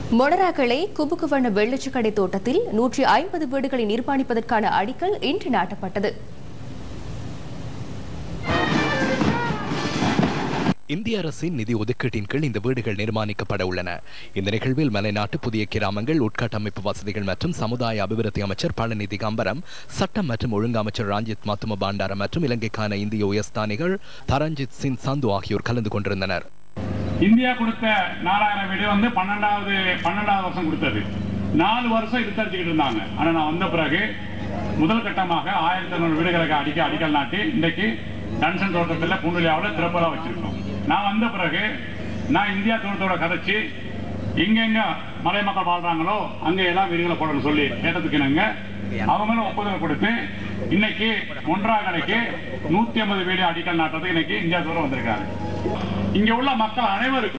மொனராக்களை குபுகுவண்ண வெள்ளச்சிக்கடை தோட்டத்தில் நூற்றி ஐம்பது வீடுகளை நிர்மாணிப்பதற்கான அடிக்கல் இன்று நாட்டப்பட்டது இந்திய அரசின் நிதி ஒதுக்கீட்டின் கீழ் இந்த வீடுகள் நிர்மாணிக்கப்பட உள்ளன இந்த நிகழ்வில் மலைநாட்டு புதிய கிராமங்கள் உட்கட்டமைப்பு வசதிகள் மற்றும் சமுதாய அபிவிருத்தி அமைச்சர் பழனி திகம்பரம் சட்டம் மற்றும் ஒழுங்கு அமைச்சர் ராஞ்சித் மத்தும பாண்டார மற்றும் இலங்கைக்கான இந்திய உயர்ஸ்தானிகள் தரஞ்சித் சிங் சந்து ஆகியோர் கலந்து கொண்டிருந்தனர் இந்தியா கொடுத்த நாலாயிரம் வீடு வந்து பன்னெண்டாவது பன்னெண்டாவது வருஷம் கொடுத்தது நாலு வருஷம் இழுத்தடிச்சுக்கிட்டு இருந்தாங்க ஆனா நான் வந்த பிறகு முதல் கட்டமாக ஆயிரத்தி ஐநூறு வீடுகளுக்கு அடிக்க அடிக்கல் நாட்டி இன்றைக்கு டன்சன் தோட்டத்தில் பூண்டுலியாவில் திறப்பலா வச்சிருக்கோம் நான் வந்த பிறகு நான் இந்தியா தோட்டத்தோட கதைச்சு எங்கெங்க மலை மக்கள் வாழ்றாங்களோ அங்க எல்லாம் வீடுகளை போடணும்னு சொல்லி கேட்டதுக்கு நாங்க அவங்களும் ஒப்புதல் கொடுத்து இன்னைக்கு ஒன்றா கடைக்கு நூத்தி ஐம்பது வீடு அடிக்கல் நாட்டுறதுக்கு இன்னைக்கு இந்தியா தூரம் வந்திருக்காங்க இங்க உள்ள மக்கள் அனைவருக்கும்